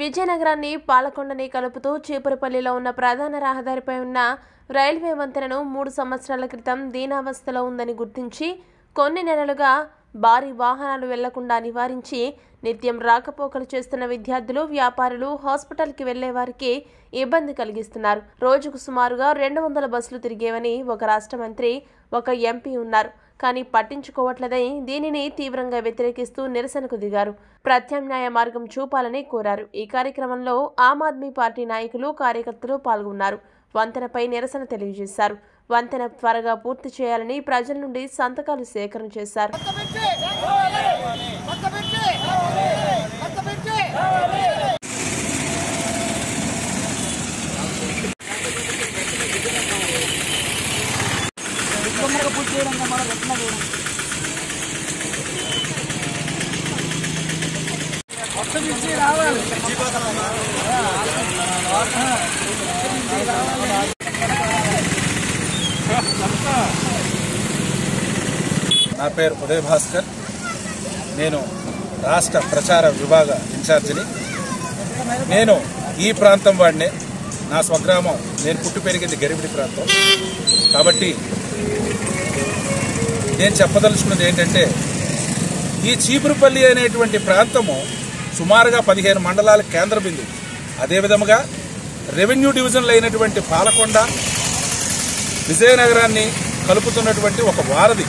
విజయనగరాన్ని పాలకొండని కలుపుతూ చీపురుపల్లిలో ఉన్న ప్రధాన రహదారిపై ఉన్న రైల్వే వంతెనను మూడు సంవత్సరాల క్రితం దీనావస్థలో ఉందని గుర్తించి కొన్ని నెలలుగా భారీ వాహనాలు వెళ్లకుండా నివారించి నిత్యం రాకపోకలు చేస్తున్న విద్యార్థులు వ్యాపారులు హాస్పిటల్కి వెళ్లే వారికి ఇబ్బంది కలిగిస్తున్నారు రోజుకు సుమారుగా రెండు వందల బస్సులు తిరిగేవని ఒక రాష్ట్ర మంత్రి ఒక ఎంపీ ఉన్నారు కానీ పట్టించుకోవట్లేదని దీనిని తీవ్రంగా వ్యతిరేకిస్తూ నిరసనకు దిగారు ప్రత్యామ్నాయ మార్గం చూపాలని కోరారు ఈ కార్యక్రమంలో ఆమ్ ఆద్మీ పార్టీ నాయకులు కార్యకర్తలు పాల్గొన్నారు వంతెనపై నిరసన తెలియజేశారు వంతెన త్వరగా పూర్తి చేయాలని ప్రజల నుండి సంతకాలు సేకరణ చేశారు నా పేరు ఉదయ్ భాస్కర్ నేను రాష్ట్ర ప్రచార విభాగ ఇన్ఛార్జిని నేను ఈ ప్రాంతం వాడినే నా స్వగ్రామం నేను పుట్టి పెరిగింది గరిబిడి ప్రాంతం కాబట్టి నేను చెప్పదలుచుకున్నది ఏంటంటే ఈ చీపురుపల్లి అనేటువంటి ప్రాంతము సుమారుగా పదిహేను మండలాల కేంద్ర బిందువు అదేవిధముగా రెవెన్యూ డివిజన్లు అయినటువంటి పాలకొండ విజయనగరాన్ని కలుపుతున్నటువంటి ఒక వారధి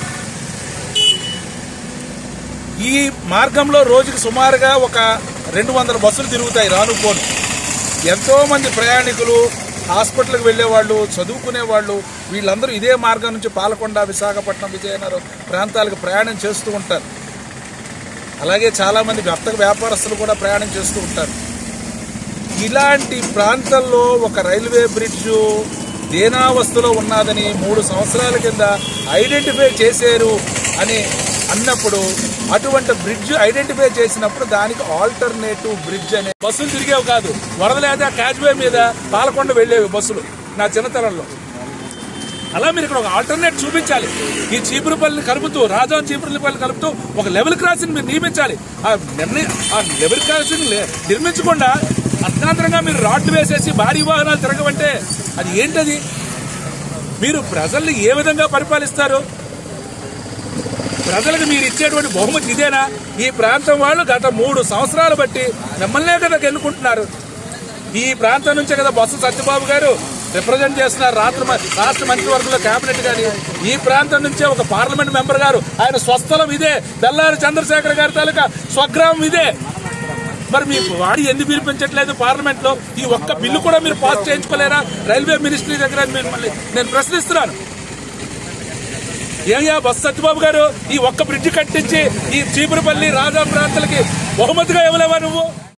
ఈ మార్గంలో రోజుకి సుమారుగా ఒక రెండు వందల బస్సులు తిరుగుతాయి రాను పోను ఎంతో మంది ప్రయాణికులు హాస్పిటల్కి వెళ్ళేవాళ్ళు చదువుకునే వాళ్ళు వీళ్ళందరూ ఇదే మార్గం నుంచి పాలకొండ విశాఖపట్నం విజయనగరం ప్రాంతాలకు ప్రయాణం చేస్తూ ఉంటారు అలాగే చాలామంది వర్తక వ్యాపారస్తులు కూడా ప్రయాణం చేస్తూ ఉంటారు ఇలాంటి ప్రాంతాల్లో ఒక రైల్వే బ్రిడ్జు దేనావస్థలో ఉన్నదని మూడు సంవత్సరాల కింద ఐడెంటిఫై చేశారు అని అన్నప్పుడు అటువంటి బ్రిడ్జ్ ఐడెంటిఫై చేసినప్పుడు దానికి ఆల్టర్నేటివ్ బ్రిడ్జ్ అనే బస్సులు తిరిగేవి కాదు వరద లేదా క్యాజ్వే మీద పాలకొండ వెళ్ళేవి బస్సులు నా చిన్నతనంలో అలా మీరు ఇక్కడ ఒక ఆల్టర్నేట్ చూపించాలి ఈ చీపురుపల్లిని కలుపుతూ రాజా చీపురుపల్లి కలుపుతూ ఒక లెవెల్ క్రాసింగ్ మీరు నియమించాలి ఆ నిర్ణయం ఆ లెవెల్ క్రాసింగ్ లే- నిర్మించకుండా అర్ధాంతరంగా మీరు రాడ్లు వేసేసి భారీ వాహనాలు తిరగమంటే అది ఏంటది మీరు ప్రజల్ని ఏ విధంగా పరిపాలిస్తారు ప్రజలకు మీరు ఇచ్చేటువంటి బహుమతి ఇదేనా ఈ ప్రాంతం వాళ్ళు గత మూడు సంవత్సరాలు బట్టి మిమ్మల్నే కదా ఎన్నుకుంటున్నారు ఈ ప్రాంతం నుంచే కదా బొత్స సత్యబాబు గారు రిప్రజెంట్ చేస్తున్నారు రాష్ట్ర మ- రాష్ట్ర మంత్రివర్గంలో కేబినెట్ గాని ఈ ప్రాంతం నుంచే ఒక పార్లమెంట్ మెంబర్ గారు ఆయన స్వస్థలం ఇదే బెల్లారి చంద్రశేఖర్ గారి తాలూకా స్వగ్రామం ఇదే మరి మీ వాడి ఎందుకు పిలిపించట్లేదు పార్లమెంట్ లో ఈ ఒక్క బిల్లు కూడా మీరు పాస్ చేయించుకోలేరా రైల్వే మినిస్ట్రీ దగ్గర అని మిమ్మల్ని నేను ప్రశ్నిస్తున్నాను ఏమయ్యా బస్ సత్యబాబు గారు ఈ ఒక్క బ్రిడ్జ్ కట్టించి ఈ చీపురుపల్లి రాజా ప్రాంతాలకి బహుమతిగా ఇవ్వలేవా నువ్వు